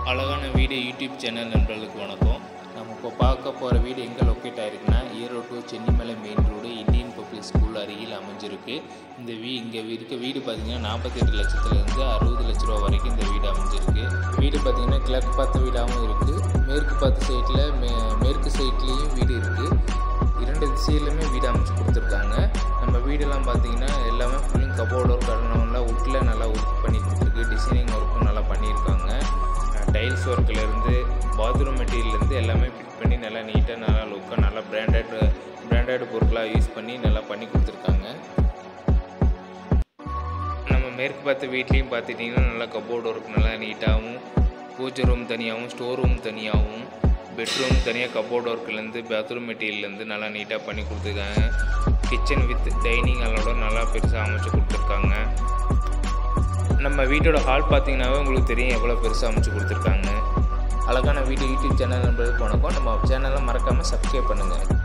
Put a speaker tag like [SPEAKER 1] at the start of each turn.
[SPEAKER 1] அழகான வீடு YouTube channel நண்பர்களுக்கு வணக்கம் நம்ம இப்போ பார்க்க போகிற வீடு எங்கே லொக்கேட் ஆயிருக்குன்னா Erode to Chennimalai main road Indian public school அருகில் அமைஞ்சிருக்கு இந்த வீ இங்கே இருக்க வீடு பார்த்தீங்கன்னா நாற்பத்தெட்டு லட்சத்துலேருந்து அறுபது லட்ச ரூபா வரைக்கும் இந்த வீடு அமைஞ்சிருக்கு வீடு பார்த்தீங்கன்னா கிழக்கு பார்த்த வீடாகவும் இருக்குது மேற்கு பார்த்த சைடில் மே மேற்கு சைட்லேயும் வீடு இருக்குது இரண்டு திசையிலுமே வீடு அமைச்சு கொடுத்துருக்காங்க நம்ம வீடெல்லாம் பார்த்தீங்கன்னா எல்லாமே ஃபுல்லிங் கபோர்ட் ஒர்க் எல்லாம் உட்டில் நல்லா ஒர்க் பண்ணி கொடுத்துருக்கு டிசைனிங் ஒர்க்கும் நல்லா பண்ணியிருக்காங்க டைல்ஸ் ஒர்க்லேருந்து பாத்ரூம் மெட்டீரியல்லேருந்து எல்லாமே ஃபிட் பண்ணி நல்லா நீட்டாக நல்லா லுக்காக நல்லா பிராண்டட் பிராண்டட் பொருட்களாக யூஸ் பண்ணி நல்லா பண்ணி கொடுத்துருக்காங்க நம்ம மேற்கு பார்த்த வீட்லேயும் பார்த்துட்டிங்கன்னா நல்லா கபோர்டு ஒர்க் நல்லா நீட்டாகவும் பூஜை ரூம் தனியாகவும் ஸ்டோர் ரூம் தனியாகவும் பெட்ரூம் தனியாக கபோர்டு ஒர்க்லேருந்து பாத்ரூம் மெட்டீரியல்லேருந்து நல்லா நீட்டாக பண்ணி கொடுத்துருக்காங்க கிச்சன் வித் டைனிங் அளவோட நல்லா பெருசாக அமைச்சு கொடுத்துருக்காங்க நம்ம வீட்டோட ஹால் பார்த்தீங்கன்னாவே உங்களுக்கு தெரியும் எவ்வளோ பெருசாக அமைச்சு கொடுத்துருக்காங்க அழகான வீடியோ யூடியூப் சேனல் நம்பருக்கு வணக்கம் நம்ம சேனலை மறக்காமல் சப்ஸ்கிரைப் பண்ணுங்கள்